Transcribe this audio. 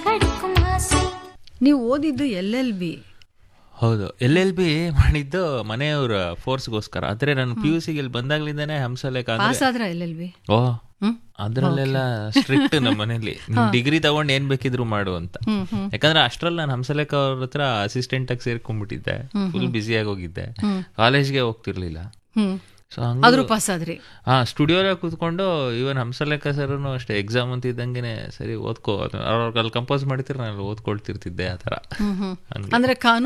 ಕಡುಕು ಆಸೆ ನೀವು ಓದಿದ್ದು ಎಲ್ ಎಲ್ ಬಿ ಹೌದು ಎಲ್ ಎಲ್ ಬಿ ಮಾಡಿದ್ದು ಮನೆಯವರ ಫೋರ್ಸ್ಗೋಸ್ಕರ ಆದ್ರೆ ನಾನು ಪಿ ಯು ಸಿಗೆ ಇಲ್ಲಿ ಬಂದಾಗ್ಲಿಂದಾನೆ ಹಂಸಲೇಖ ಅಂದ್ರೆ ಪಾಸ್ ಆದ್ರ ಎಲ್ ಎಲ್ ಬಿ ಓ ಅದ್ರಲ್ಲೆಲ್ಲ ಸ್ಟ್ರಿಕ್ಟ್ ನಮ್ಮ ಮನೇಲಿ ಡಿಗ್ರಿ ತಗೊಂಡ್ ಏನ್ ಬೇಕಿದ್ರು ಮಾಡು ಅಂತ ಯಾಕಂದ್ರೆ ಅಷ್ಟ್ರಲ್ಲಿ ನಾನು ಹಂಸಲೇಖ ಅವ್ರ ಹತ್ರ ಅಸಿಸ್ಟೆಂಟ್ ಆಗಿ ಸೇರ್ಕೊಂಡ್ಬಿಟ್ಟಿದ್ದೆ ಫುಲ್ ಬ್ಯುಸಿ ಆಗಿ ಹೋಗಿದ್ದೆ ಕಾಲೇಜ್ಗೆ ಹೋಗ್ತಿರ್ಲಿಲ್ಲ ಹ್ಮ್ ಸೊ ಹಂಗ ಆದ್ರೂ ಪಾಸ್ ಆದ್ರಿ ಹಾ ಸ್ಟುಡಿಯೋದಾಗ ಕೂತ್ಕೊಂಡು ಇವನ್ ಹಂಸಲೇಖ ಸರ್ ಅಷ್ಟೇ ಎಕ್ಸಾಮ್ ಅಂತ ಇದ್ದಂಗೆನೆ ಸರಿ ಓದ್ಕೋ ಅವ್ರು ಅಲ್ಲಿ ಕಂಪೋಸ್ ಮಾಡ್ತಿರ್ ನಾನು ಓದ್ಕೊಳ್ತಿರ್ತಿದ್ದೆ ಆ ತರ ಹ್ಮ್ ಹ್ಮ್ ಹಂಗೆ. ಅಂದ್ರೆ ಕಾನೂನು